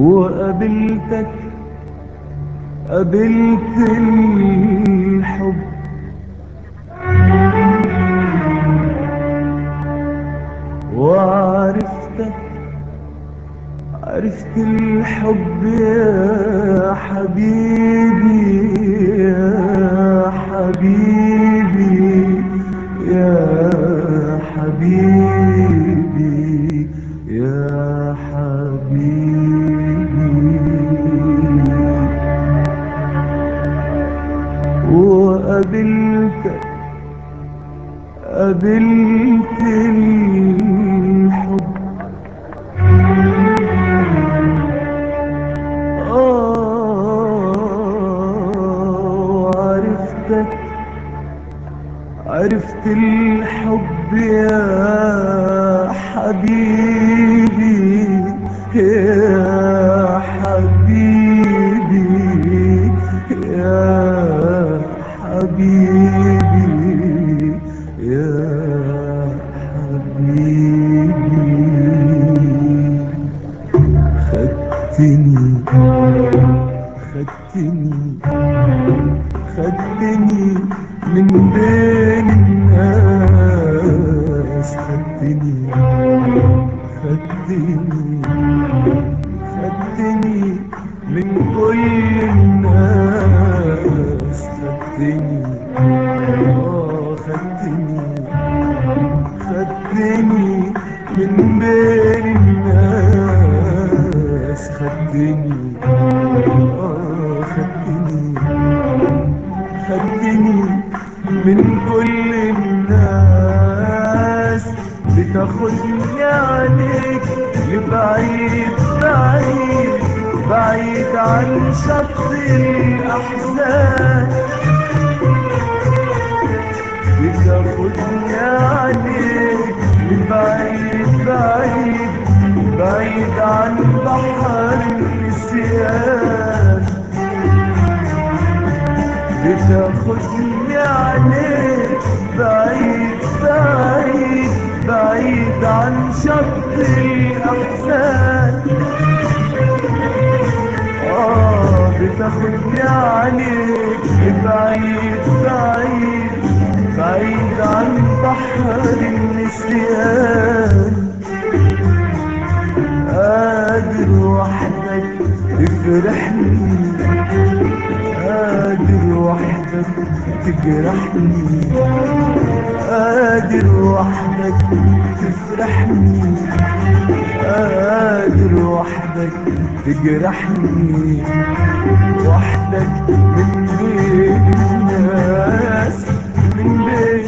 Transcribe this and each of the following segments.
وقابلتك قابلت الحب وعرفتك عرفت الحب يا حبيبي يا حبيبي يا حبيبي يا حبيبي وقابلتك قابلت الحب آه وعرفتك عرفت الحب يا حبيبي يا حبيبي يا حبيبي يا حبيبي خدتني خدتني خدتني من بين الناس خدتني خدتني خدتني من كل الناس خدتني آه خدتني خدتني من بين الناس خدتني آه خدتني خدتني من كل الناس بتاخدني عليك لبعيد بعيد بعيد عن شط الأحزان بتاخدني عليك لبعيد بعيد بعيد عن بحر النسيان بتاخدني عليك بعيد بعيد بعيد عن شط الأحزان آه بتاخدني عليك بعيد بعيد بعيد عن بحر النسيان قادر وحدك تفرحني قادر وحدك تجرحني قادر وحدك تفرحني قادر وحدك تجرحني وحدك من بين الناس من بين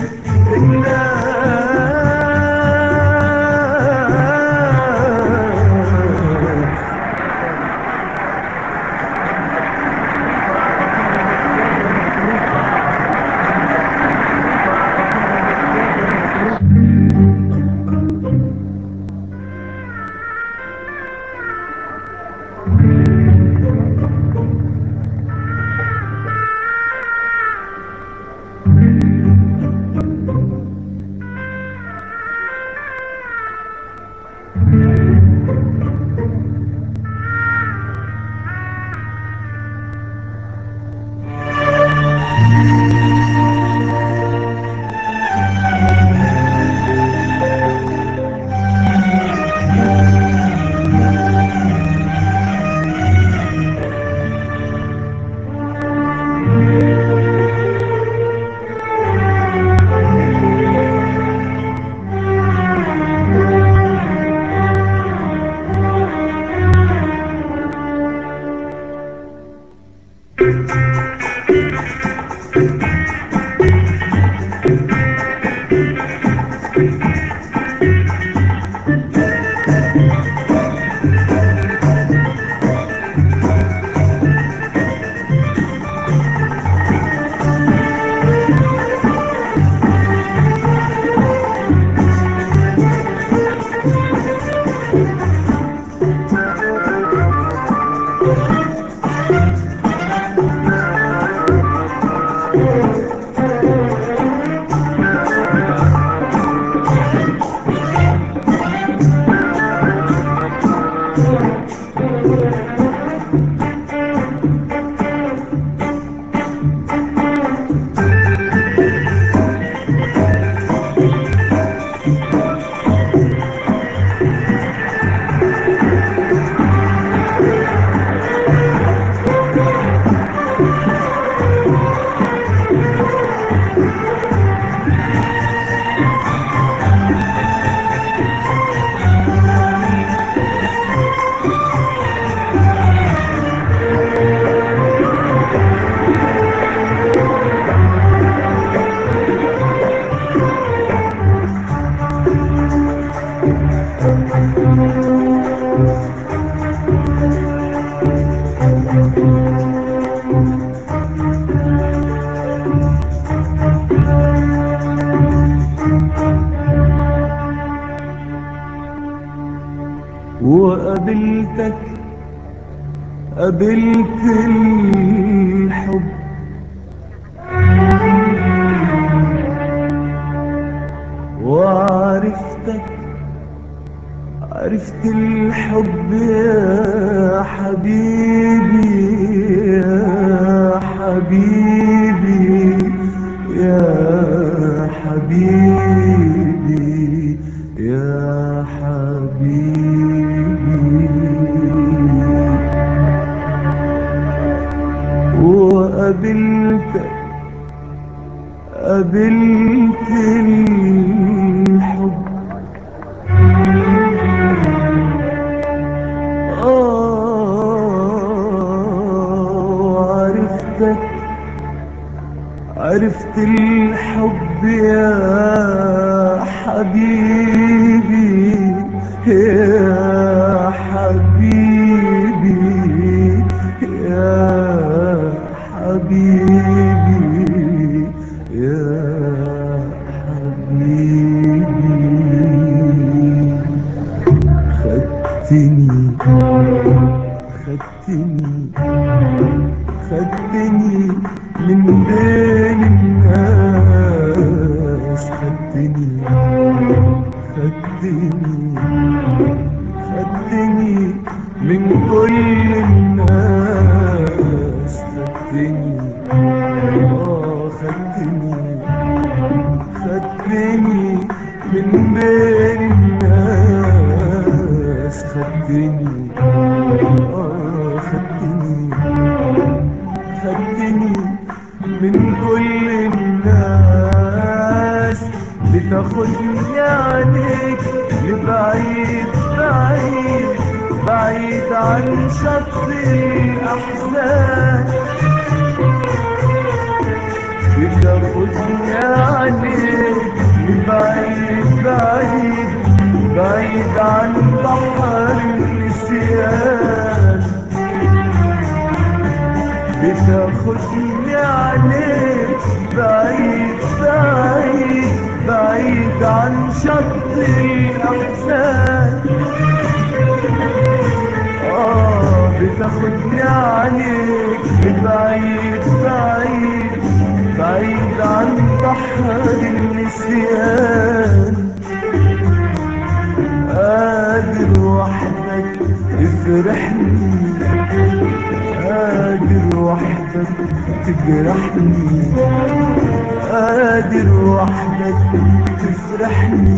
الناس وقابلتك قابلت الحب وعرفتك عرفت الحب يا حبيبي يا حبيبي يا حبيبي يا حبيبي وقابلتك قابلت الحب آه وعرفتك عرفت الحب يا حبيبي يا حبيبي يا حبيبي يا حبيبي خدتني خدتني خدتني من بين الناس خدتني خدتني خدتني من كل الناس خدتني اه خدتني خدتني من بين الناس خدتني اه خدتني خدتني من كل الناس بتاخدني عليك لبعيد بعيد بعيد عن شط الأحزان بتاخدني عليك لبعيد بعيد بعيد عن بحر النسيان بتاخدني عليك بعيد بعيد بعيد عن شط الأحزان آه بتاخدني عليك بعيد بعيد بعيد عن بحر النسيان قادر وحدك تفرحني قادر وحدك تجرحني قادر وحدك تفرحني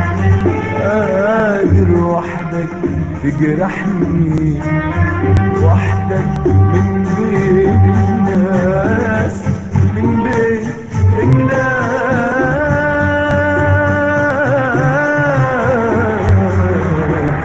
قادر وحدك تجرحني وحدك من بين الناس من بين الناس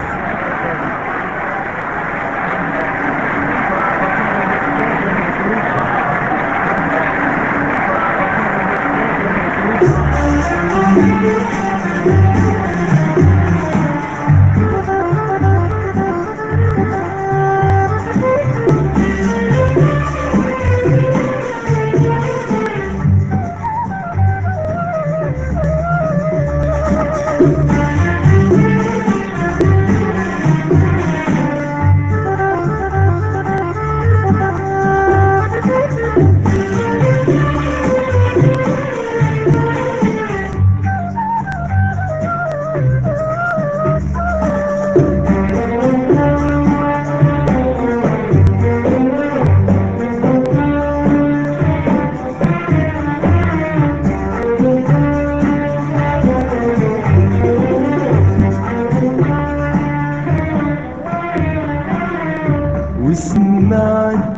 وسمعت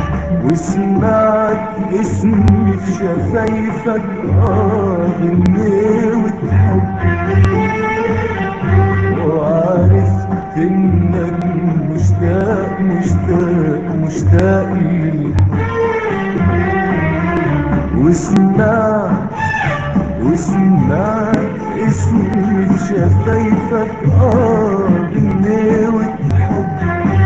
وسمعت اسمي في شفايفك اه غنيت حب وعرفت انك مشتاق مشتاق مشتاق للحب وسمعت وسمعت اسمي في شفايفك اه غنيوة حب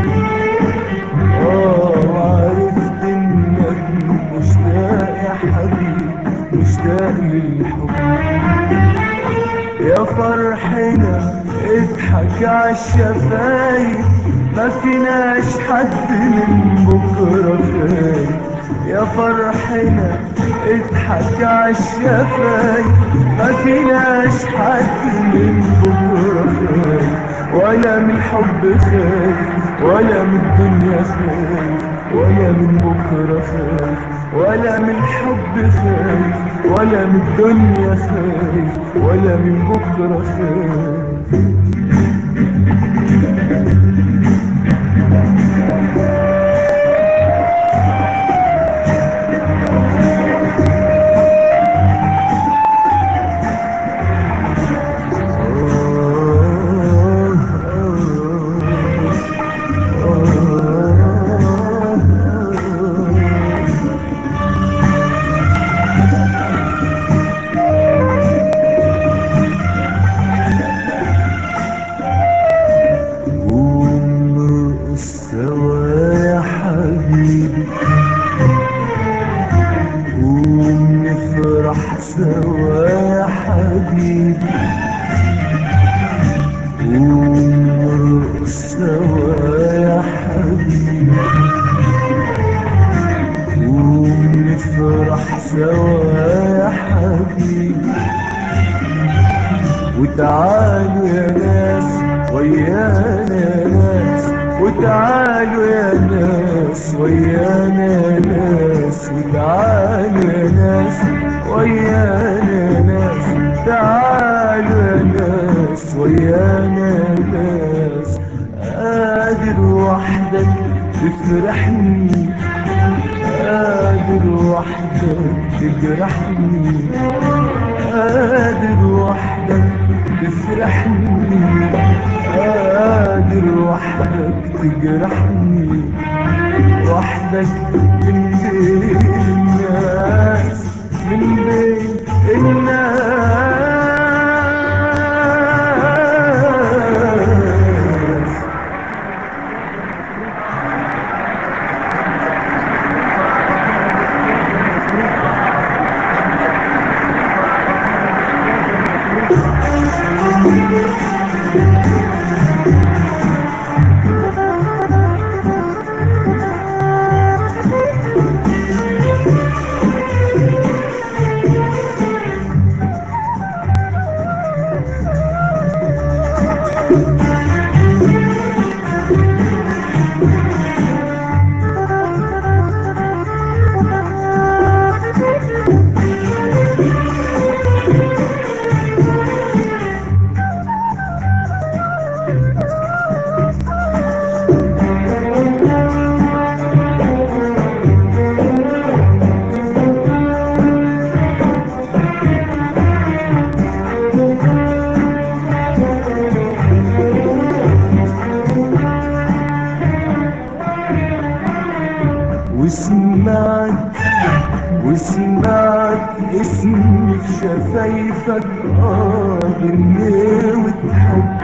اه وعرفت انك مشتاق يا حبيبي مشتاق للحب يا فرحنا اضحك عالشفايف ما فيناش حد من بكرة خايف يا فرحنا اضحك عالشفايف ما فيناش حد من بكرة خايف ولا من حب خايف ولا من الدنيا خايف ولا من بكرة خايف ولا من حب خايف ولا من الدنيا خايف ولا من بكرة خايف قوم نرقص سوا يا حبيبي قوم نفرح سوا يا حبيبي قوم نرقص سوا يا حبيبي قوم نفرح سوا يا حبيبي وتعالوا يا ناس ويانا يا ناس وتعالوا يا ناس ويانا يا ناس وتعالوا يا ناس ويانا يا ناس تعالوا يا ناس ويانا يا ناس قادر وحدك تفرحني قادر وحدك تجرحني قادر وحدك تفرحني قادر وحدك تجرحني وحدك من بين الناس من بين الناس وسمعت وسمعت اسمي في شفايفك اه غنيوة حب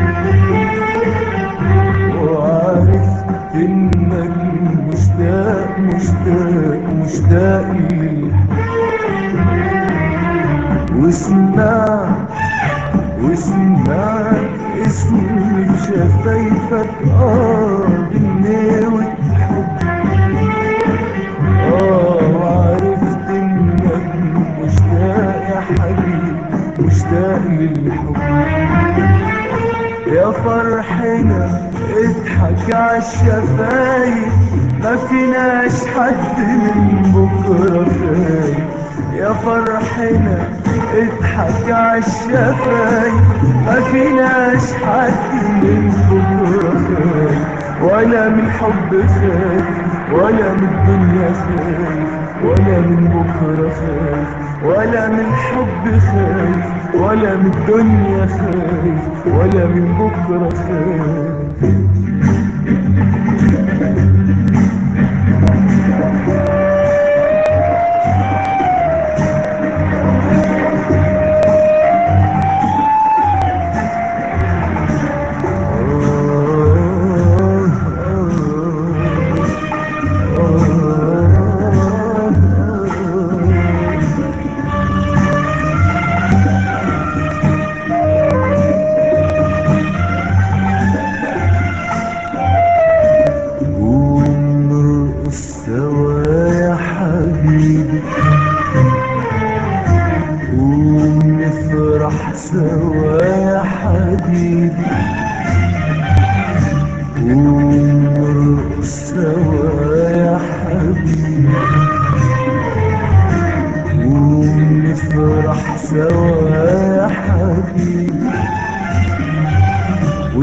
وعرفت انك مشتاق مشتاق مشتاق للحب وسمعت وسمعت اسمي في شفايفك اه غنيوة حب اه وعرفت انك مشتاق يا حبيبي مشتاق للحب يا فرحنا اضحك عالشفايف ما فيناش حد من بكرة خايف يا فرحنا اضحك عالشفايف ما فيناش حد من بكرة خايف ولا من حب خايف ولا من الدنيا خايف ولا من بكرة خايف ولا من حب خايف ولا من الدنيا خايف ولا من بكرة خايف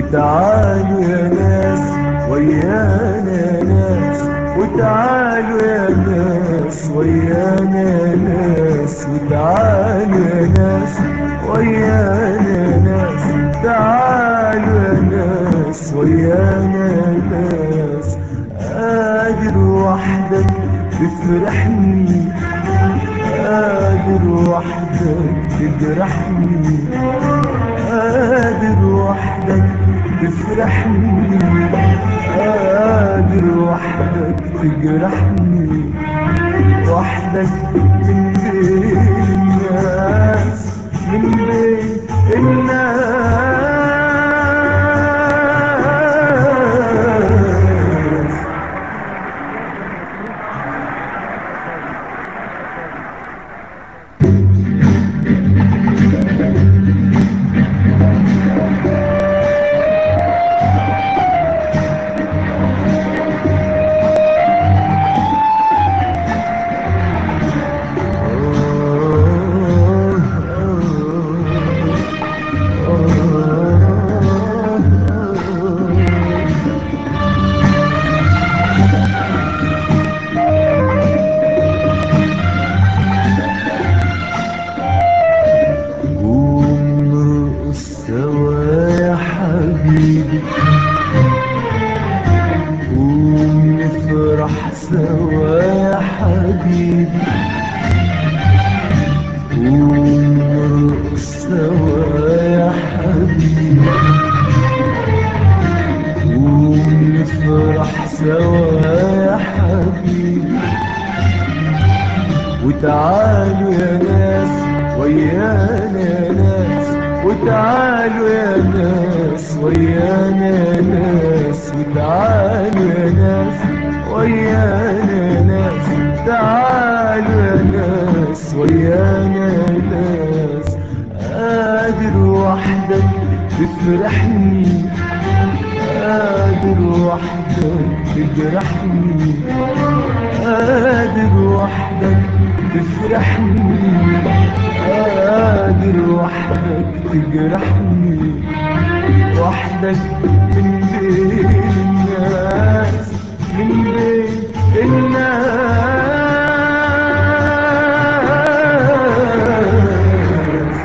وتعالوا يا ناس ويانا يا ناس وتعالوا يا ناس ويانا يا ناس وتعالوا يا ناس ويانا يا ناس تعالوا يا ناس ويانا يا ناس قادر وحدك تفرحني قادر وحدك تجرحني قادر وحدك تفرحني قادر وحدك تجرحني وحدك من بين الناس من بين الناس قوم نرقص سوا يا حبيبي قوم نفرح سوا يا حبيبي قوم نرقص سوا يا حبيبي قوم نفرح سوا يا حبيبي وتعالوا يا ناس ويانا يا ناس وتعالوا يا ناس ويانا يا ناس وتعالوا يا ناس ويانا يا ناس تعالوا يا ناس ويانا يا ناس قادر وحدك تفرحني قادر وحدك تجرحني قادر وحدك تفرحني قادر وحدك تجرحني وحدك من بين الناس من بين الناس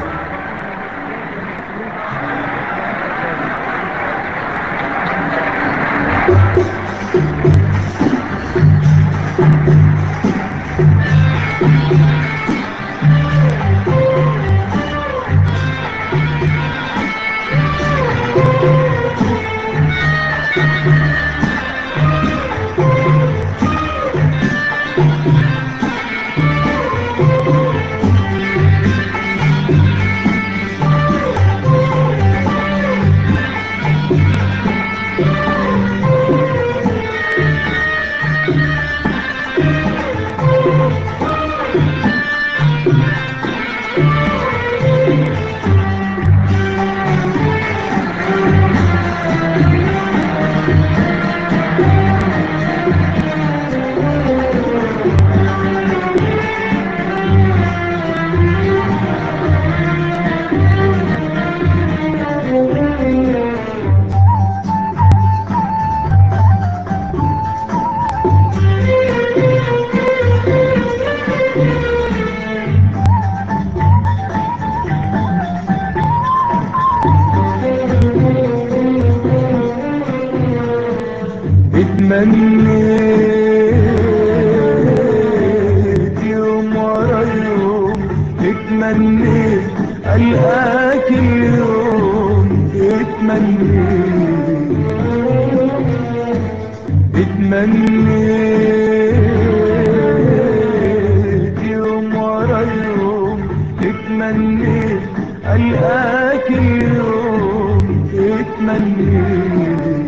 اتمنيت يوم ورا يوم اتمنيت القاك اليوم اتمنيت اتمنيت يوم ورا يوم اتمنيت القاك اليوم اتمنيت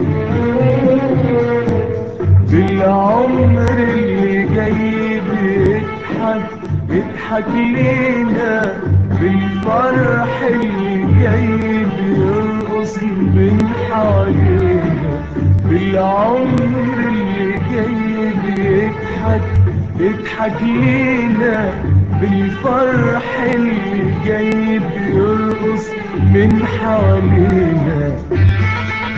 بالعمر اللي جاي بيضحك بيضحك لينا بالفرح اللي جاي بيرقص من حوالينا بالعمر اللي جاي بيضحك بيضحك لينا بالفرح اللي جاي بيرقص من حوالينا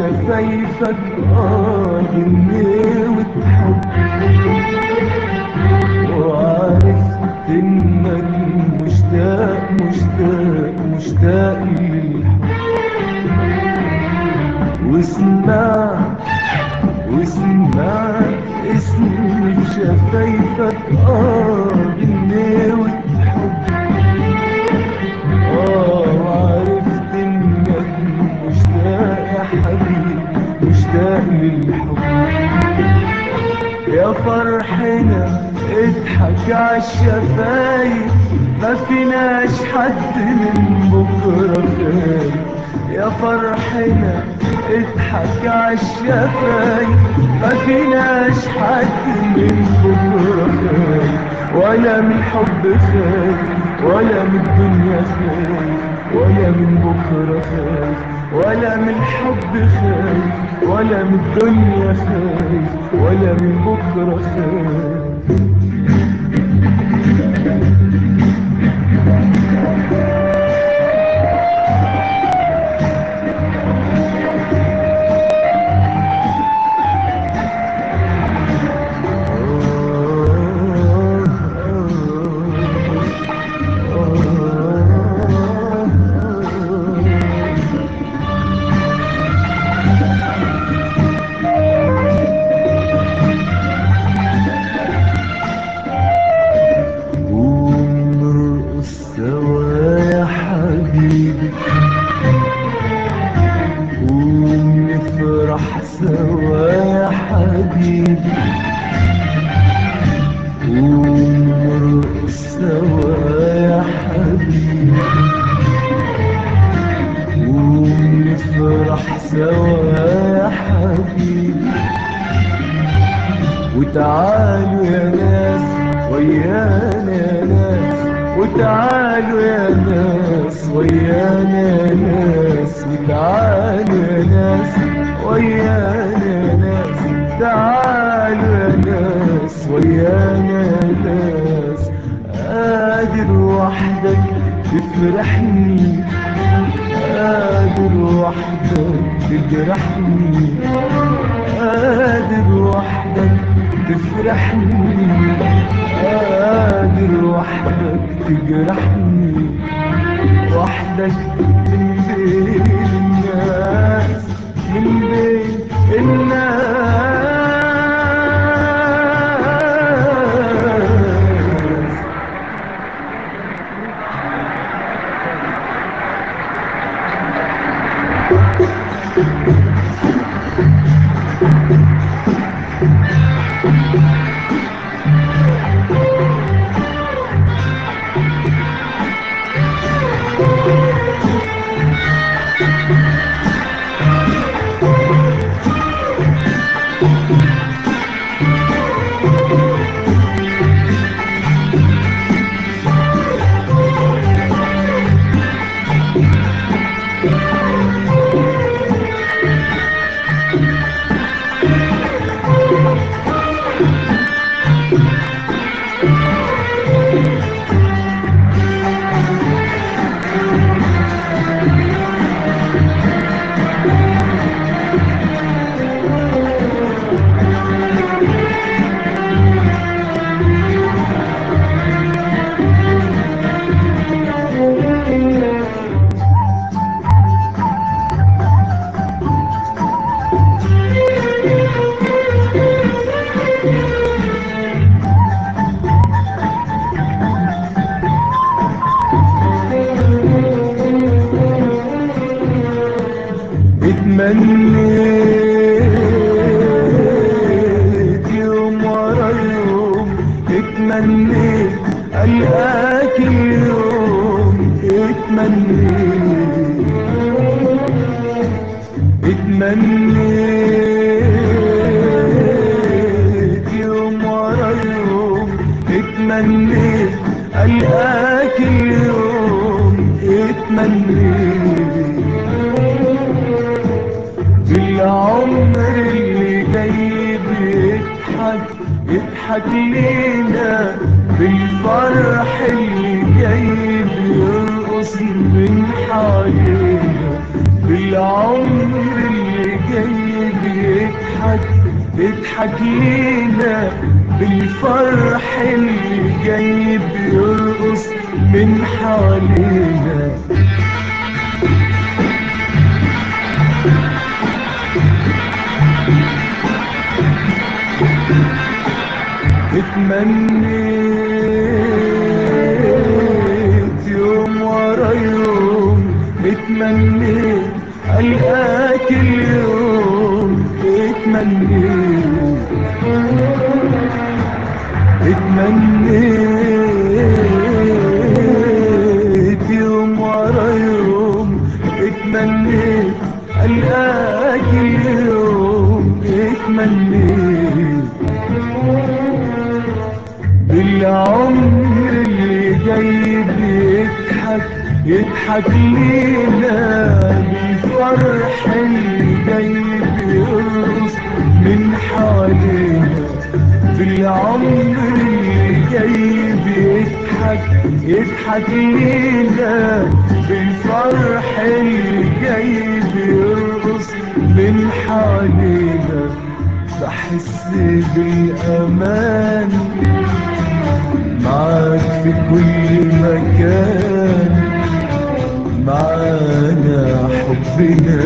شفايفك اه غنيوة حب وعرفت انك مشتاق مشتاق مشتاق للحب وسمعت وسمعت اسم شفايفك اه غنيوة حب اه وعرفت انك مشتاق يا حبيبي مشتاق للحب يا فرحنا اضحك عالشفايف ما فيناش حد من بكرة خايف يا فرحنا اضحك عالشفايف ما فيناش حد من بكرة خايف ولا من حب خايف ولا من الدنيا خايف ولا من بكرة خايف ولا من حب خايف ولا من الدنيا خايف ولا من بكرة خايف قوم نرقص سوا يا حبيبي قوم نفرح سوا يا حبيبي قوم نرقص سوا يا حبيبي قوم نفرح سوا يا حبيبي وتعالوا يا ناس ويانا يا ناس وتعالوا يا ناس ويانا يا ناس وتعالوا يا ناس ويانا يا ناس تعالوا يا ناس ويانا يا ناس قادر وحدك تفرحني قادر وحدك تجرحني قادر وحدك تفرحني قادر وحدك تجرحني وحدك من بين الناس من بين الناس اتمنيت يوم ورا يوم اتمنيت القاك اليوم اتمنيت اتمنيت يوم ورا يوم اتمنيت القاك اليوم اتمنيت بالعمر اللي جاي بيضحك يضحك لينا بالفرح اللي جاي بيرقص من حوالينا بالعمر اللي جاي اضحك لينا بالفرح اللي جاي بيرقص من حوالينا اتمنيت يوم ورا يوم اتمنيت القاك اليوم اتمنيت اتمنيت يوم ورا يوم اتمنيت القاك اليوم اتمنيت بالعمر اللي جاي بيضحك يضحك لينا بالفرح اللي جاي بيرقص من حوالينا بالعمر اللي جاي بيضحك يضحك لينا بالفرح اللي جاي بيرقص من حوالينا بحس بالأمان معاك في كل مكان معانا حبنا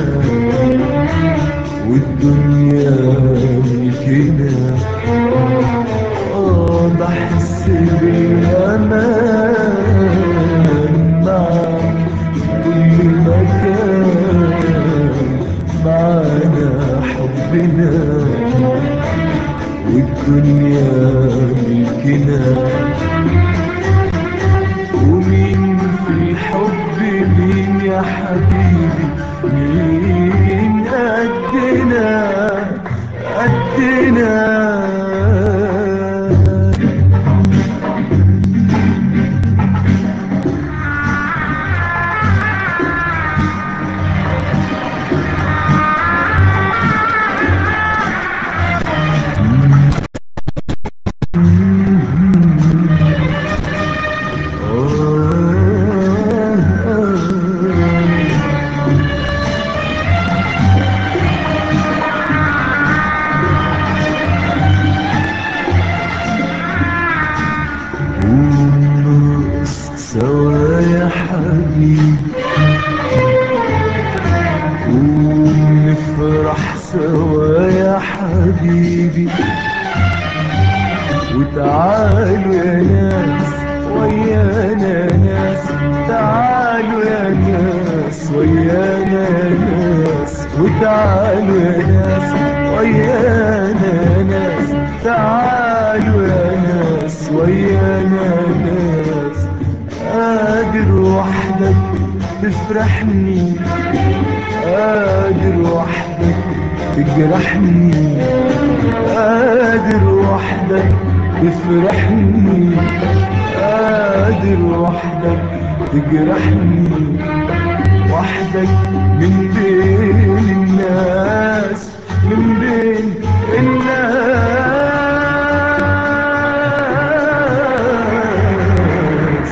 والدنيا ملكنا اه بحس بالأمان معاك في كل مكان معانا حبنا والدنيا ملكنا ومين في الحب مين يا حبيبي مين قدنا قدنا ونرقص سوا يا حبيبي ونفرح سوا يا حبيبي وتعالوا يا ناس ويانا ناس تعالوا يا ناس ويانا ناس وتعالوا يا ناس ويانا ناس تعالوا يا ناس ويانا ناس قادر وحدك تفرحني قادر وحدك تجرحني قادر وحدك تفرحني قادر وحدك تجرحني وحدك من بين الناس من بين الناس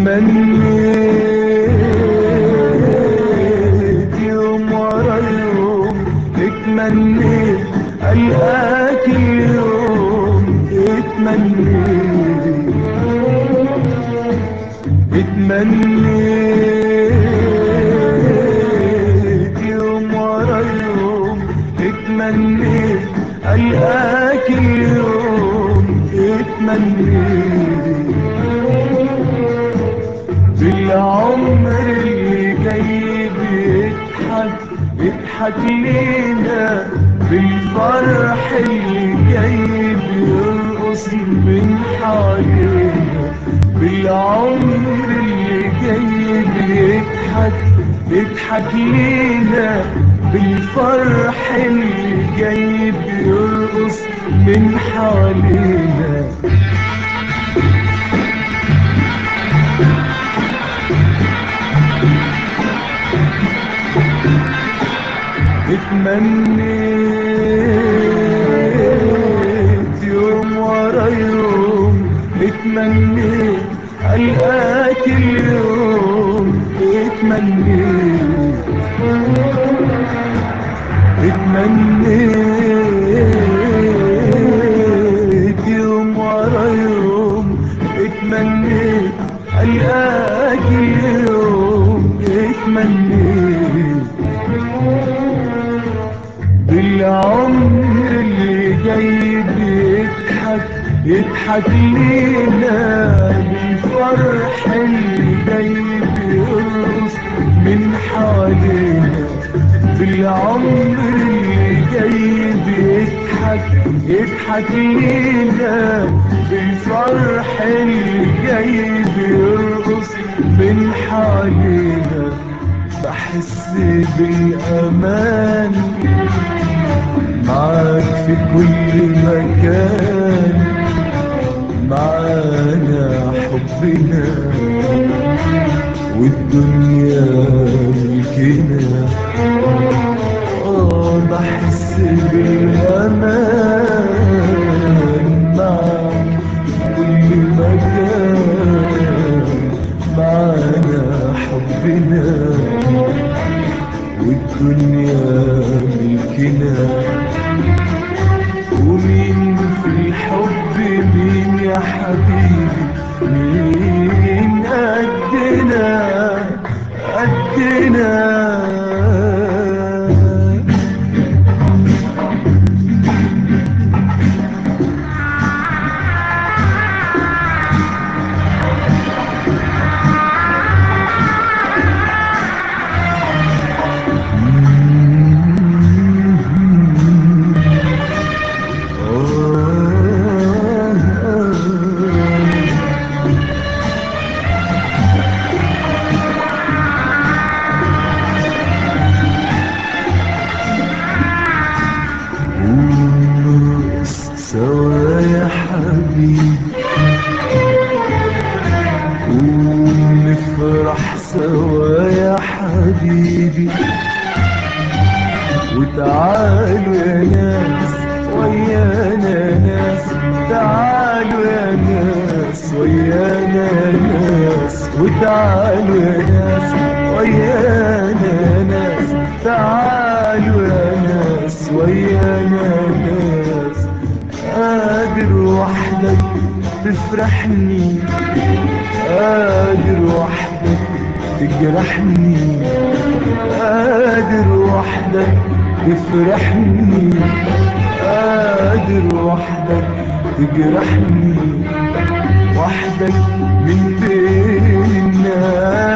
اتمنيت يوم ورا يوم اتمنيت ألقاك اليوم اتمنيت اتمنيت يوم ورا يوم اتمنيت ألقاك اليوم اتمنيت بالعمر اللي جاي بيضحك بيضحك لينا بالفرح اللي جاي بيرقص من حوالينا بالعمر اللي جاي بيضحك بيضحك لينا بالفرح اللي جاي بيرقص من حوالينا اتمنيت يوم ورا يوم اتمنيت ألقاك اليوم اتمنيت اتمنيت يوم ورا يوم اتمنيت ألقاك اليوم اتمنيت بالعمر اللي جاي بيضحك يضحك لينا بالفرح اللي جاي بيرقص من حوالينا بالعمر اللي جاي بيضحك يضحك لينا بالفرح اللي جاي بيرقص من حوالينا بحس بالأمان معاك في كل مكان معانا حبنا والدنيا ملكنا اه بحس بالأمان معاك في كل مكان معانا حبنا والدنيا ملكنا ومين في الحب مين يا حبيبي مين قدنا قدنا ونرقص سوا يا حبيبي ونفرح سوا يا حبيبي وتعالوا يا ناس ويانا ناس تعالوا يا ناس ويانا ناس وتعالوا يا ناس ويانا ناس تعالوا يا ناس ويانا ناس قادر وحدك تفرحني قادر وحدك تجرحني قادر وحدك تفرحني قادر وحدك تجرحني وحدك من بين الناس